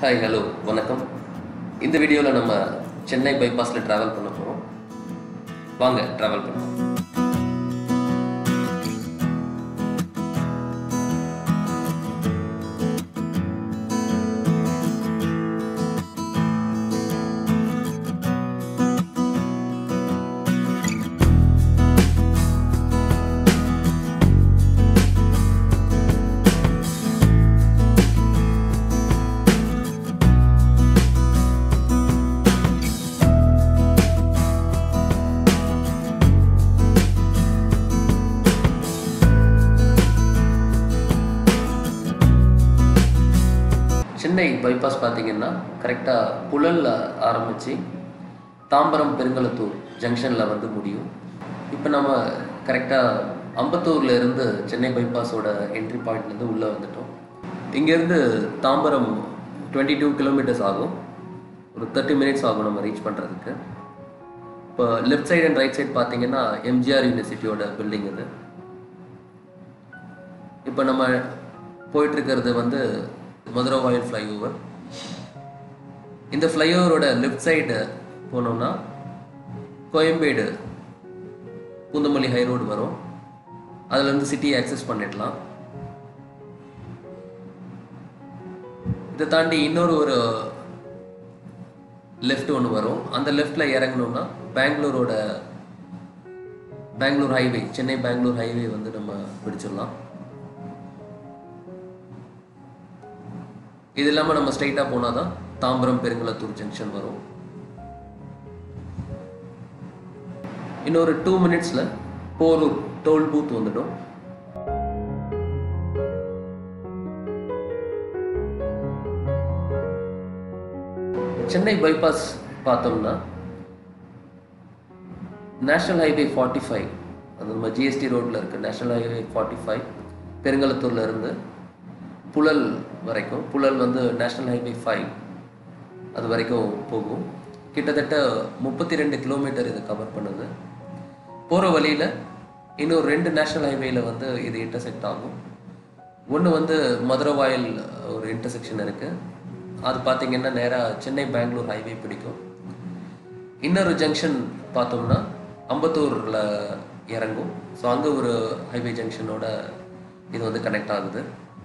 hi hello வணக்கம் இந்த வீடியோவில் நம்ம சென்னை பைபாஸில் ட்ராவல் பண்ண போகிறோம் வாங்க ட்ராவல் பண்ணலாம் சென்னை பைபாஸ் பார்த்தீங்கன்னா கரெக்டாக புழலில் ஆரம்பித்து தாம்பரம் பெருங்கலத்தூர் ஜங்ஷனில் வந்து முடியும் இப்போ நம்ம கரெக்டாக அம்பத்தூர்ல இருந்து சென்னை பைபாஸோட என்ட்ரி பாயிண்ட்லேருந்து உள்ளே வந்துட்டோம் இங்கேருந்து தாம்பரம் டுவெண்ட்டி டூ கிலோமீட்டர்ஸ் ஆகும் ஒரு தேர்ட்டி மினிட்ஸ் ஆகும் நம்ம ரீச் பண்ணுறதுக்கு இப்போ left side and right side பார்த்தீங்கன்னா எம்ஜிஆர் யூனிவர்சிட்டியோட பில்டிங் இது இப்போ நம்ம போயிட்டு இருக்கிறது வந்து மதுரை வாயில் ஃப்ளைஓவர் இந்த ஃப்ளைஓவரோட லெஃப்ட் சைடு போனோம்னா கோயம்பேடு பூந்தமல்லி ஹை ரோடு வரும் அதுல இருந்து சிட்டியை ஆக்சஸ் பண்ணிடலாம் இதை தாண்டி இன்னொரு ஒரு லெஃப்ட் ஒன்று வரும் அந்த லெஃப்டில் இறங்கணும்னா பெங்களூரோட பெங்களூர் ஹைவே சென்னை பெங்களூர் ஹைவே வந்து நம்ம பிடிச்சிடலாம் இது இல்லாமல் நம்ம ஸ்ட்ரைட்டாக போனால் தான் தாம்பரம் பெருங்குளத்தூர் ஜங்ஷன் வரும் இன்னொரு டூ மினிட்ஸில் போரூர் டோல் பூத் வந்துடும் சென்னை பைபாஸ் பார்த்தோம்னா நேஷனல் ஹைவே ஃபார்ட்டி ஃபைவ் அது நம்ம ஜிஎஸ்டி ரோட்டில் இருக்க நேஷனல் ஹைவே ஃபார்ட்டி ஃபைவ் பெருங்கலத்தூர்ல இருந்து புழல் வரைக்கும் புழல் வந்து நேஷனல் ஹைவே ஃபைவ் அது வரைக்கும் போகும் கிட்டத்தட்ட முப்பத்தி ரெண்டு கிலோமீட்டர் இது கவர் பண்ணுது போகிற வழியில் இன்னும் ரெண்டு நேஷனல் ஹைவேல வந்து இது இன்டர்செக்ட் ஆகும் ஒன்று வந்து மதுரை வாயில் ஒரு இன்டர்செக்ஷன் இருக்குது அது பார்த்தீங்கன்னா நேராக சென்னை பெங்களூர் ஹைவே பிடிக்கும் இன்னொரு ஜங்ஷன் பார்த்தோம்னா அம்பத்தூரில் இறங்கும் ஸோ அங்கே ஒரு ஹைவே ஜங்ஷனோட இது வந்து கனெக்ட் ஆகுது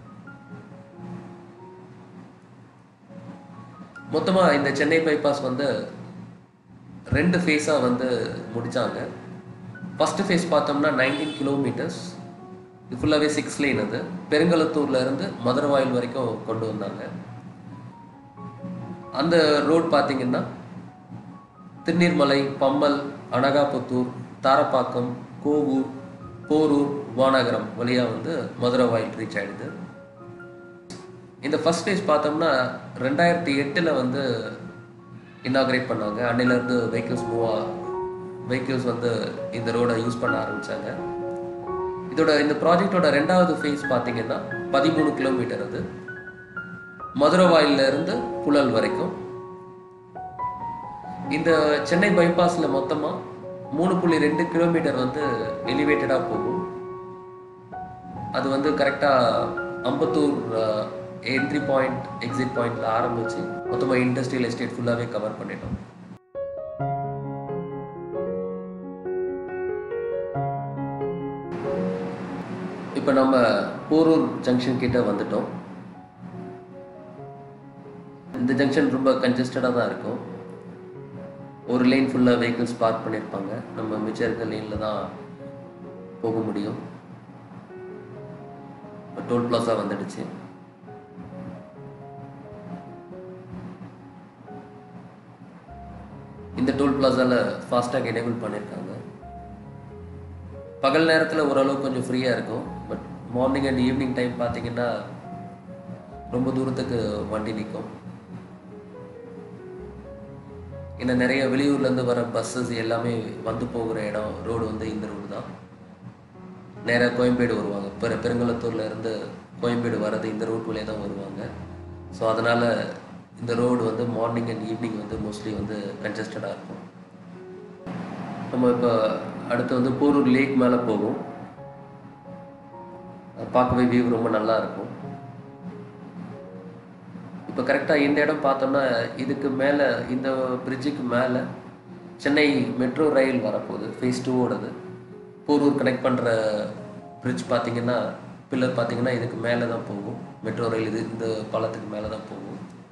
மொத்தமாக இந்த சென்னை பைபாஸ் வந்து ரெண்டு ஃபேஸாக வந்து முடித்தாங்க ஃபஸ்ட்டு ஃபேஸ் பார்த்தோம்னா நைன்டீன் கிலோமீட்டர்ஸ் இது ஃபுல்லாகவே சிக்ஸ் லைன் அது பெருங்கலத்தூர்ல இருந்து மதுரை வாயில் வரைக்கும் கொண்டு வந்தாங்க அந்த ரோட் பார்த்தீங்கன்னா திருநீர்மலை பம்மல் அனகாபுத்தூர் தாரப்பாக்கம் கோவூர் போரூர் வானகரம் வழியாக வந்து மதுரை வாயில் ரீச் ஆயிடுது இந்த ஃபர்ஸ்ட் ஃபேஸ் பார்த்தோம்னா ரெண்டாயிரத்தி எட்டில் வந்து இன்னாகிரேட் பண்ணாங்க அன்னிலேருந்து வெஹிக்கிள்ஸ் மூவ் வெஹிக்கிள்ஸ் வந்து இந்த ரோடை யூஸ் பண்ண ஆரம்பித்தாங்க இதோட இந்த ப்ராஜெக்டோட ரெண்டாவது ஃபேஸ் பார்த்தீங்கன்னா பதிமூணு கிலோமீட்டர் அது மதுரை வாயில்ல இருந்து புழல் வரைக்கும் இந்த சென்னை பைபாஸில் மொத்தமாக மூணு புள்ளி ரெண்டு கிலோமீட்டர் வந்து எலிவேட்டடாக போகும் அது வந்து கரெக்டாக அம்பத்தூர் என்ட்ரி பாயிண்ட் எக்ஸிட் பாயிண்ட்ல ஆரம்பிச்சு மொத்தமாக இண்டஸ்ட்ரியல் எஸ்டேட் ஃபுல்லாகவே கவர் பண்ணிட்டோம் இப்போ நம்ம போரூர் ஜங்ஷன் கிட்ட வந்துட்டோம் இந்த ஜங்ஷன் ரொம்ப கன்ஜஸ்டடாக தான் இருக்கும் ஒரு லைன் ஃபுல்லாக வெஹிக்கிள்ஸ் பார்க் பண்ணியிருப்பாங்க நம்ம மிச்சம் இருக்க லைனில் தான் போக முடியும் டோல் பிளாஸா வந்துடுச்சு இந்த டோல் பிளாஸால ஃபாஸ்டாக் எனேபிள் பண்ணியிருக்காங்க பகல் நேரத்தில் ஓரளவுக்கு கொஞ்சம் ஃப்ரீயாக இருக்கும் but morning and evening time பார்த்தீங்கன்னா ரொம்ப தூரத்துக்கு வண்டி நிற்கும் இன்னும் நிறைய வெளியூர்லேருந்து வர பஸ்ஸஸ் எல்லாமே வந்து போகிற இடம் ரோடு வந்து இந்த ரோடு தான் நேராக கோயம்பேடு வருவாங்க பெரு பெருங்கலத்தூர்ல இருந்து கோயம்பேடு வர்றது இந்த ரோட் வழியாக தான் வருவாங்க ஸோ அதனால் இந்த ரோடு வந்து மார்னிங் அண்ட் ஈவினிங் வந்து மோஸ்ட்லி வந்து கன்ஜஸ்டடாக இருக்கும் நம்ம இப்போ அடுத்து வந்து போரூர் லேக் மேலே போகும் அது பார்க்கவே வியூ ரொம்ப நல்லா இருக்கும் இப்போ கரெக்டாக இந்த இடம் பார்த்தோம்னா இதுக்கு மேலே இந்த பிரிட்ஜுக்கு மேலே சென்னை மெட்ரோ ரயில் வரப்போகுது ஃபேஸ் டூவோடது போரூர் கனெக்ட் பண்ணுற பிரிட்ஜ் பார்த்தீங்கன்னா பில்லர் பார்த்தீங்கன்னா இதுக்கு மேலே தான் போகும் மெட்ரோ ரயில் இது இந்த பாலத்துக்கு மேலே தான் போகும்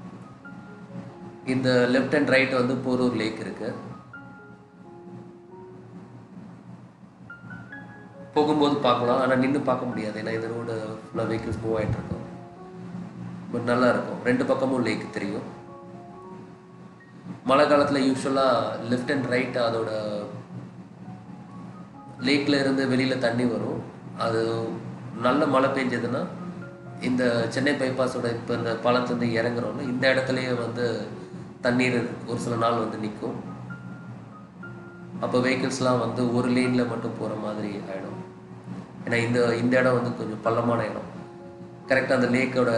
இந்த லெஃப்ட் அண்ட் ரைட் வந்து போரூர் லேக் இருக்கு போகும்போது பார்க்கலாம் ஆனால் நின்று பார்க்க முடியாது ஏன்னா இந்த ரோடு ஃபுல்லாக வெஹிக்கிள்ஸ் மூவ் ஆகிட்டு இருக்கும் பட் நல்லா இருக்கும் ரெண்டு பக்கமும் லேக் தெரியும் மழை காலத்தில் யூஸ்வலாக லெஃப்ட் அண்ட் ரைட் அதோட லேக்கில் இருந்து வெளியில் தண்ணி வரும் அது நல்ல மழை பெஞ்சதுன்னா இந்த சென்னை பைபாஸோட இப்போ இந்த பாலத்துலேருந்து இறங்குறோம்ல இந்த இடத்துலையே வந்து தண்ணீர் ஒரு சில நாள் வந்து நிற்கும் அப்போ வெஹிக்கிள்ஸ்லாம் வந்து ஒரு லேனில் மட்டும் போகிற மாதிரி ஆகிடும் ஏன்னா இந்த இந்த இடம் வந்து கொஞ்சம் பள்ளமான இடம் கரெக்டாக அந்த லேக்கோட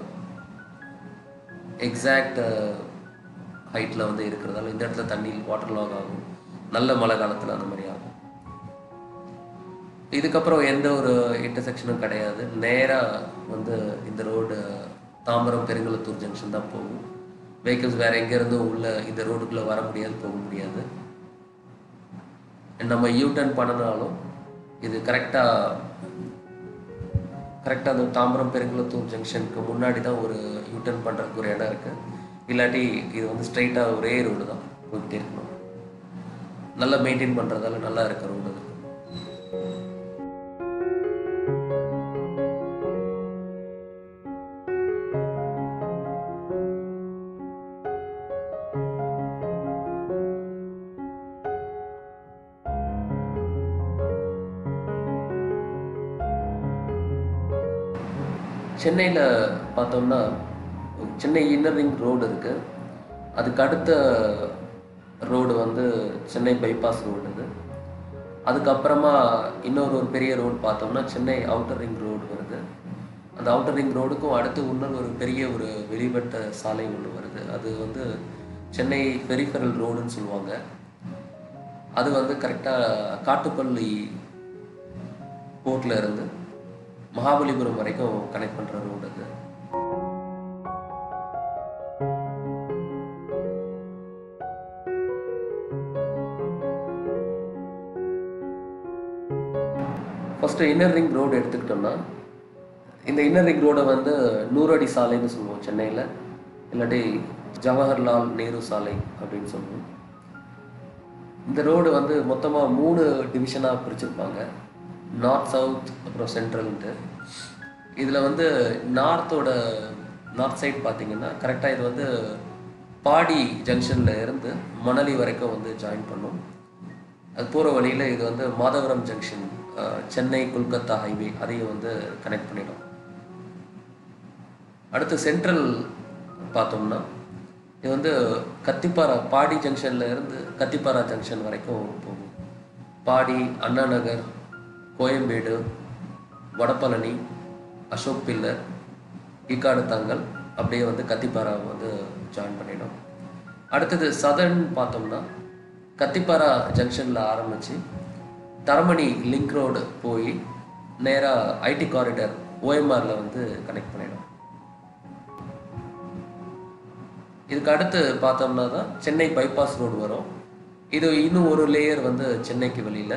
எக்ஸாக்ட் ஹைட்டில் வந்து இருக்கிறதால இந்த இடத்துல தண்ணி வாட்டர் லாக் ஆகும் நல்ல மழை காலத்தில் அந்த மாதிரி ஆகும் இதுக்கப்புறம் எந்த ஒரு இன்டர்செக்ஷனும் கிடையாது நேராக வந்து இந்த ரோடு தாம்பரம் பெருங்குளத்தூர் ஜங்ஷன் தான் போகும் வெஹிக்கிள்ஸ் வேறு எங்கேருந்தும் உள்ள இந்த ரோடுக்குள்ளே வர முடியாது போக முடியாது நம்ம யூ டர்ன் பண்ணினாலும் இது கரெக்டாக கரெக்டாக அந்த தாம்பரம் பெருங்குளத்தூர் ஜங்ஷனுக்கு முன்னாடி தான் ஒரு யூ டர்ன் பண்ணுறதுக்கு ஒரு இடம் இருக்குது இல்லாட்டி இது வந்து ஸ்ட்ரைட்டாக ஒரே ரோடு தான் போய்கிட்டே இருக்கணும் நல்லா மெயின்டைன் பண்ணுறதால நல்லா இருக்க ரோடு அது சென்னையில் பார்த்தோம்னா சென்னை இன்னர் ரிங் ரோடு இருக்குது அதுக்கு அடுத்த ரோடு வந்து சென்னை பைபாஸ் ரோடு இது அதுக்கப்புறமா இன்னொரு ஒரு பெரிய ரோடு பார்த்தோம்னா சென்னை அவுட்டர் ரிங் ரோடு வருது அந்த அவுட்டர் ரிங் ரோடுக்கும் அடுத்து இன்னொரு ஒரு பெரிய ஒரு வெளிவட்ட சாலை ஒன்று வருது அது வந்து சென்னை பெரிஃபரல் ரோடுன்னு சொல்லுவாங்க அது வந்து கரெக்டாக காட்டுப்பள்ளி போர்ட்டில் இருந்து மகாபலிபுரம் வரைக்கும் கனெக்ட் பண்ணுற ரோடு அது ஃபஸ்ட்டு இன்னர் ரிங் ரோடு எடுத்துக்கிட்டோம்னா இந்த இன்னர் ரிங் ரோடை வந்து நூறடி சாலைன்னு சொல்லுவோம் சென்னையில் இல்லாட்டி ஜவஹர்லால் நேரு சாலை அப்படின்னு சொல்லுவோம் இந்த ரோடு வந்து மொத்தமாக மூணு டிவிஷனாக பிரிச்சிருப்பாங்க நார்த் சவுத் அப்புறம் சென்ட்ரல்ன்ட்டு இதில் வந்து நார்த்தோட நார்த் சைட் பார்த்தீங்கன்னா கரெக்டாக இது வந்து பாடி ஜங்ஷனில் இருந்து மணலி வரைக்கும் வந்து ஜாயின் பண்ணும் அது போகிற வழியில் இது வந்து மாதவரம் ஜங்ஷன் அஹ், சென்னை கொல்கத்தா ஹைவே அதையும் வந்து கனெக்ட் பண்ணிடும் அடுத்து சென்ட்ரல் பார்த்தோம்னா இது வந்து கத்திப்பாரா பாடி ஜங்ஷன்ல இருந்து கத்திப்பாரா ஜங்ஷன் வரைக்கும் போகும் பாடி அண்ணா நகர் கோயம்பேடு வடபழனி அசோக் பில்லர் ஈக்காடு தாங்கல் அப்படியே வந்து கத்திப்பாரா வந்து ஜாயின் பண்ணிடும் அடுத்தது சதர்ன் பார்த்தோம்னா கத்திப்பாரா ஜங்ஷனில் ஆரம்பித்து தரமணி லிங்க் ரோடு போய் நேராக ஐடி காரிடர் ஓஎம்ஆரில் வந்து கனெக்ட் பண்ணிடும் இதுக்கு அடுத்து பார்த்தோம்னா தான் சென்னை பைபாஸ் ரோடு வரும் இது இன்னும் ஒரு லேயர் வந்து சென்னைக்கு வெளியில்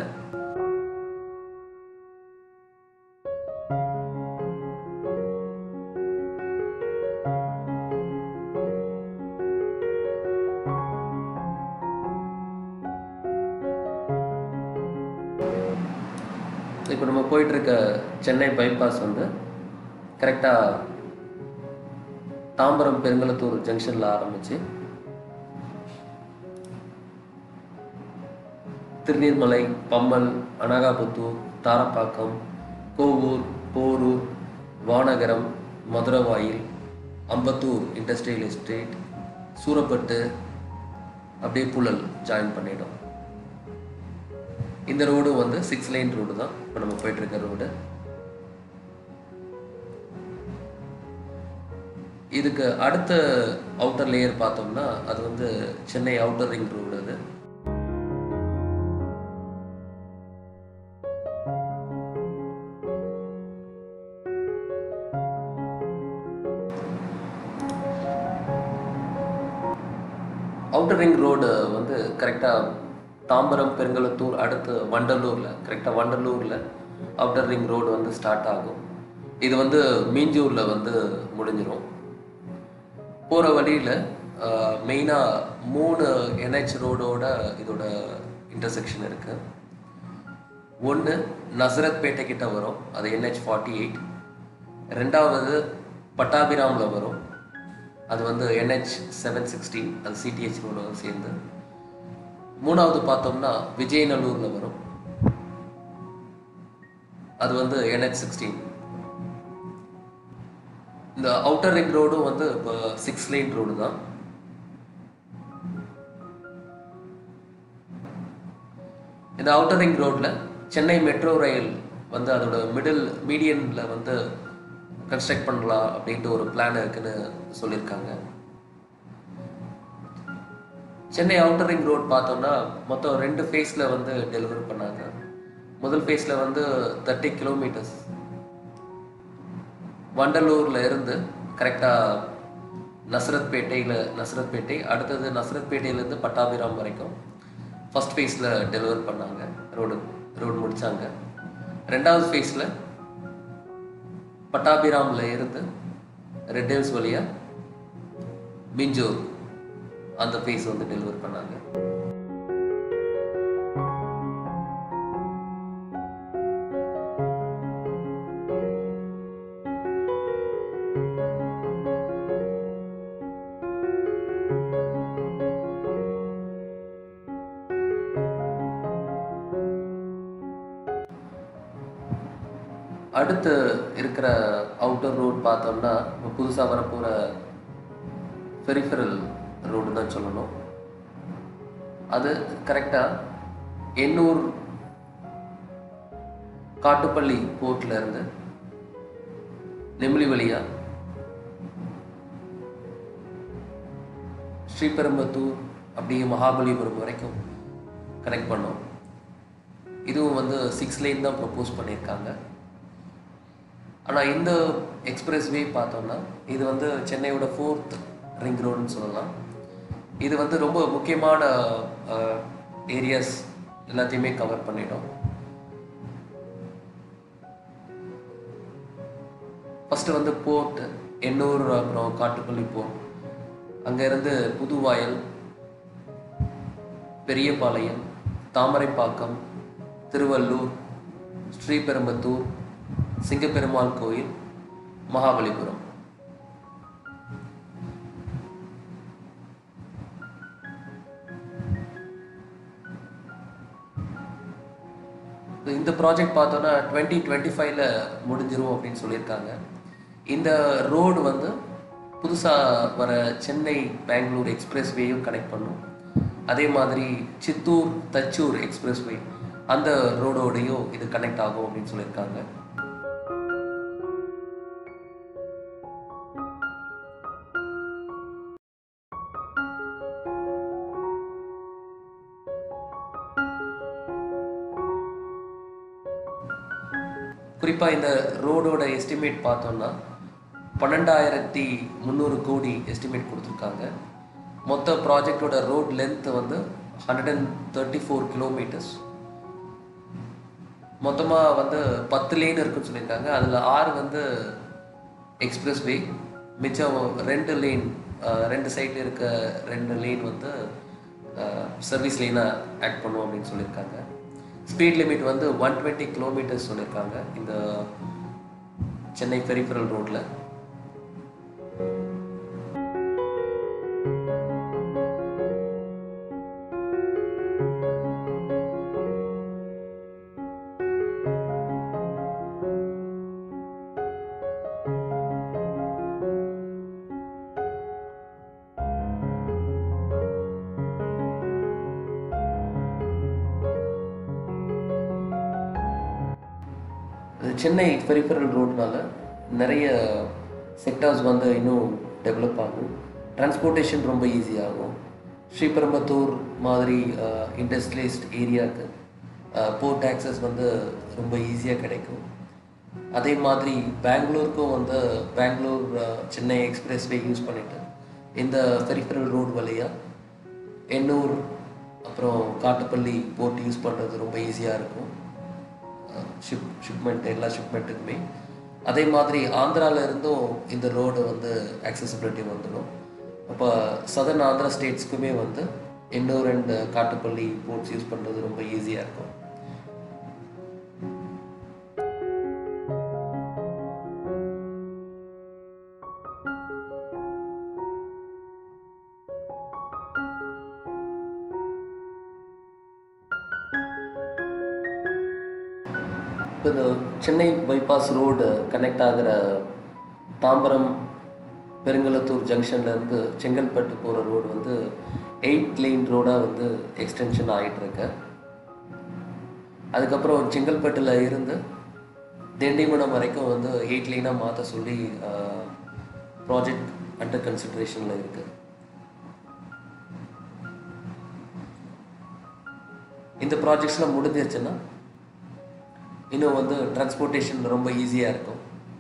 இப்போ நம்ம போயிட்டு இருக்க சென்னை பைபாஸ் வந்து கரெக்டாக தாம்பரம் பெருங்கலத்தூர் ஜங்ஷனில் ஆரம்பிச்சு திருநீர்மலை பம்மல் அனகாபுத்தூர் தாரப்பாக்கம் கோவூர் போரூர் வானகரம் மதுரவாயில் அம்பத்தூர் இண்டஸ்ட்ரியல் எஸ்டேட் சூரப்பட்டு அப்படியே புழல் ஜாயின் பண்ணிடும் இந்த ரோடு வந்து சிக்ஸ் லைன் ரோடு தான் இப்போ நம்ம போயிட்டு இருக்க ரோடு இதுக்கு அடுத்த அவுட்டர் லேயர் பார்த்தோம்னா அது வந்து சென்னை அவுட்டர் ரிங் ரோடு அது அவுட்டர் ரிங் ரோடு வந்து கரெக்டாக தாம்பரம் பெருங்கலத்தூர் அடுத்து வண்டலூரில் கரெக்டாக வண்டலூரில் அவுட்டர் ரிங் ரோடு வந்து ஸ்டார்ட் ஆகும் இது வந்து மீஞ்சூரில் வந்து முடிஞ்சிடும் போகிற வழியில் மெயினாக மூணு என்ஹெச் ரோடோட இதோட இன்டர்செக்ஷன் இருக்குது ஒன்று நசரத்பேட்டை கிட்ட வரும் அது என்ஹெச் ஃபார்ட்டி எயிட் ரெண்டாவது பட்டாபிராமில் வரும் அது வந்து என்ஹெச் செவன் சிக்ஸ்டீன் அது சிடிஹெச் ரோட சேர்ந்து மூணாவது பார்த்தோம்னா விஜயநல்லூரில் வரும் அது வந்து என்ஹெச் சிக்ஸ்டீன் இந்த அவுட்டர் ரிங் ரோடும் வந்து இப்போ சிக்ஸ் லைன் ரோடு தான் இந்த அவுட்டர் ரிங் ரோட்டில் சென்னை மெட்ரோ ரயில் வந்து அதோட மிடில் மீடியனில் வந்து கன்ஸ்ட்ரக்ட் பண்ணலாம் அப்படின்ட்டு ஒரு பிளான் இருக்குன்னு சொல்லியிருக்காங்க சென்னை அவுட்டர் ரிங் ரோட் பார்த்தோம்னா மொத்தம் ரெண்டு ஃபேஸில் வந்து டெலிவரி பண்ணாங்க முதல் ஃபேஸில் வந்து தேர்ட்டி கிலோமீட்டர்ஸ் வண்டலூரில் இருந்து கரெக்டாக நசரத்பேட்டையில் நசரத்பேட்டை அடுத்தது நசரத்பேட்டையிலேருந்து பட்டாபிராம் வரைக்கும் ஃபர்ஸ்ட் ஃபேஸில் டெலிவர் பண்ணாங்க ரோடு ரோடு முடித்தாங்க ரெண்டாவது ஃபேஸில் பட்டாபிராமில் இருந்து ரெட் ஹில்ஸ் வழியாக மிஞ்சூர் அந்த ஃபேஸ் வந்து டெலிவர் பண்ணாங்க அடுத்து இருக்கிற அவுட்டர் ரோட் பார்த்தோம்னா இப்போ புதுசாக வரப்போகிற பெரிஃபரல் ரோடு தான் சொல்லணும் அது கரெக்டாக எண்ணூர் காட்டுப்பள்ளி போர்ட்ல இருந்து நெமிலி வழியா ஸ்ரீபெரும்பத்தூர் அப்படியே மகாபலிபுரம் வரைக்கும் கனெக்ட் பண்ணோம் இதுவும் வந்து சிக்ஸ் லைன் தான் ப்ரப்போஸ் பண்ணியிருக்காங்க ஆனால் இந்த எக்ஸ்பிரஸ் வே பார்த்தோம்னா இது வந்து சென்னையோட ஃபோர்த் ரிங் ரோடுன்னு சொல்லலாம் இது வந்து ரொம்ப முக்கியமான ஏரியாஸ் எல்லாத்தையுமே கவர் பண்ணிடும் ஃபஸ்ட்டு வந்து போர்ட் எண்ணூர் அப்புறம் காட்டுப்பள்ளி போர்ட் அங்கேருந்து புதுவாயல் பெரியபாளையம் தாமரைப்பாக்கம் திருவள்ளூர் ஸ்ரீபெரும்பத்தூர் சிங்கப்பெருமாள் கோயில் மகாபலிபுரம் இந்த ப்ராஜெக்ட் பார்த்தோன்னா டுவெண்ட்டி டுவெண்ட்டி ஃபைவ்ல முடிஞ்சிரும் அப்படின்னு சொல்லியிருக்காங்க இந்த ரோடு வந்து புதுசாக வர சென்னை பெங்களூர் எக்ஸ்பிரஸ் வேயும் கனெக்ட் பண்ணும் அதே மாதிரி சித்தூர் தச்சூர் எக்ஸ்பிரஸ் வே அந்த ரோடோடையும் இது கனெக்ட் ஆகும் அப்படின்னு சொல்லியிருக்காங்க குறிப்பாக இந்த ரோடோட எஸ்டிமேட் பார்த்தோம்னா பன்னெண்டாயிரத்தி முந்நூறு கோடி எஸ்டிமேட் கொடுத்துருக்காங்க மொத்த ப்ராஜெக்டோட ரோட் லென்த் வந்து hundred and thirty four kilometres மொத்தமாக வந்து பத்து லேன் இருக்குன்னு சொல்லியிருக்காங்க அதில் ஆறு வந்து எக்ஸ்பிரஸ் வே மிச்சம் ரெண்டு லேன் ரெண்டு சைடில் இருக்க ரெண்டு லேன் வந்து சர்வீஸ் லேனாக ஆக்ட் பண்ணுவோம் அப்படின்னு சொல்லியிருக்காங்க ஸ்பீட் லிமிட் வந்து ஒன் டுவெண்ட்டி கிலோமீட்டர்ஸ் சொல்லியிருக்காங்க இந்த சென்னை பெரிஃபரல் ரோட்டில் சென்னை பெரிஃபரல் ரோட்னால நிறைய செக்டார்ஸ் வந்து இன்னும் டெவலப் ஆகும் டிரான்ஸ்போர்ட்டேஷன் ரொம்ப ஈஸியாகும் ஸ்ரீபெரும்பத்தூர் மாதிரி இண்டஸ்ட்ரியலிஸ்ட் ஏரியாவுக்கு போர்ட் ஆக்சஸ் வந்து ரொம்ப ஈஸியாக கிடைக்கும் அதே மாதிரி பெங்களூருக்கும் வந்து Bangalore Chennai expressway use பண்ணிட்டு இந்த பெரிஃபரல் ரோடு வழியாக எண்ணூர் அப்புறம் காட்டுப்பள்ளி போர்ட் யூஸ் பண்ணுறது ரொம்ப ஈஸியாக இருக்கும் ஷிப் ஷிப்மெண்ட் எல்லா ஷிப்மெண்ட்டுக்குமே அதே மாதிரி ஆந்திரால இருந்தும் இந்த ரோடு வந்து accessibility வந்துடும் அப்போ சதர்ன் ஆந்திரா ஸ்டேட்ஸ்க்குமே வந்து Ennore and Kattupalli ports use பண்ணுறது ரொம்ப ஈஸியாக இருக்கும் இப்போ இந்த சென்னை பைபாஸ் ரோடு கனெக்ட் ஆகிற தாம்பரம் பெருங்கலத்தூர் ஜங்ஷன்லேருந்து செங்கல்பட்டு போகிற ரோடு வந்து எயிட் லைன் ரோடாக வந்து எக்ஸ்டென்ஷன் ஆகிட்டு இருக்கு அதுக்கப்புறம் செங்கல்பட்டில் இருந்து திண்டிவனம் வரைக்கும் வந்து எயிட் லைனாக மாற்ற சொல்லி ப்ராஜெக்ட் அண்டர் கன்சிடரேஷனில் இருக்குது இந்த ப்ராஜெக்ட்ஸ்லாம் முடிஞ்சிருச்சுன்னா இன்னும் வந்து டிரான்ஸ்போர்ட்டேஷன் ரொம்ப ஈஸியாக இருக்கும்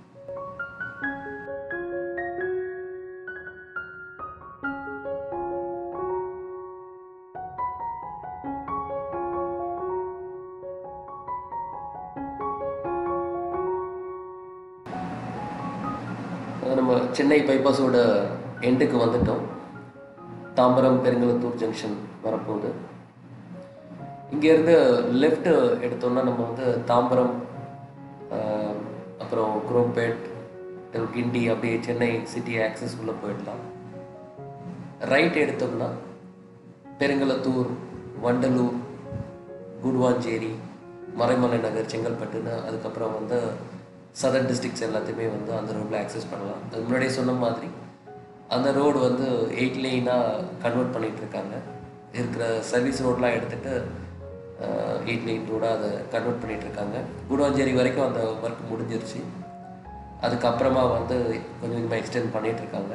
அஹ் நம்ம சென்னை பைபாஸோட எண்டுக்கு வந்துட்டோம் தாம்பரம் பெருங்கலத்தூர் ஜங்ஷன் வரப்போகுது இங்கேருந்து லெஃப்ட் எடுத்தோம்னா நம்ம வந்து தாம்பரம் ஆஹ், அப்புறம் குரோம்பேட் till கிண்டி அப்படியே சென்னை சிட்டி ஆக்சஸ் உள்ள போயிடலாம் ரைட் எடுத்தோம்னா பெருங்கலத்தூர் வண்டலூர் குடுவாஞ்சேரி மறைமலை நகர் செங்கல்பட்டுன்னு அதுக்கப்புறம் வந்து சதர்ன் டிஸ்ட்ரிக்ஸ் எல்லாத்தையுமே வந்து அந்த ரோட்டில் ஆக்சஸ் பண்ணலாம் அது முன்னாடியே சொன்ன மாதிரி அந்த ரோடு வந்து எயிட் லைனாக கன்வெர்ட் பண்ணிட்டு இருக்காங்க இருக்கிற சர்வீஸ் ரோட்லாம் எடுத்துட்டு எயிட் லைன் ரோடாக அதை கன்வெர்ட் பண்ணிட்டு இருக்காங்க குடுவாஞ்சேரி வரைக்கும் அந்த ஒர்க் முடிஞ்சிருச்சு அதுக்கப்புறமா வந்து கொஞ்சம் கொஞ்சமாக எக்ஸ்டெண்ட் பண்ணிட்டு இருக்காங்க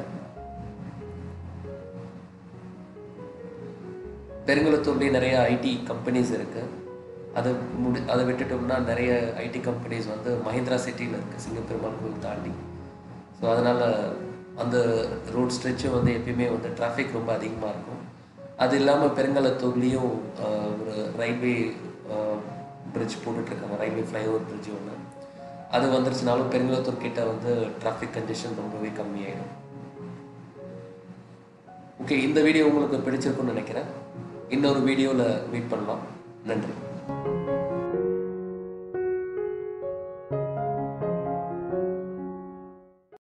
பெருங்குளத்தூர்லேயே நிறைய ஐடி கம்பெனிஸ் இருக்குது அதை முடி அதை விட்டுட்டோம்னா நிறைய ஐடி கம்பெனிஸ் வந்து மஹிந்திரா சிட்டியில் இருக்குது சிங்கப்பெருமாள் கோவில் தாண்டி ஸோ அதனால் அந்த ரோட் ஸ்ட்ரெச்சும் வந்து எப்பயுமே வந்து டிராஃபிக் ரொம்ப அதிகமாக இருக்கும் அது இல்லாமல் பெருங்கலத்தூர்லேயும் ஆஹ், ஒரு ரயில்வே பிரிட்ஜ் போட்டுட்ருக்காங்க ரயில்வே ஃப்ளைஓவர் பிரிட்ஜ் ஒன்று அது வந்துருச்சுனாலும் பெருங்கலத்தூர் கிட்ட வந்து டிராஃபிக் கண்டிஷன் ரொம்பவே கம்மியாயிடும் ஓகே இந்த வீடியோ உங்களுக்கு பிடிச்சிருக்கும்னு நினைக்கிறேன் இன்னொரு வீடியோவில் மீட் பண்ணலாம் நன்றி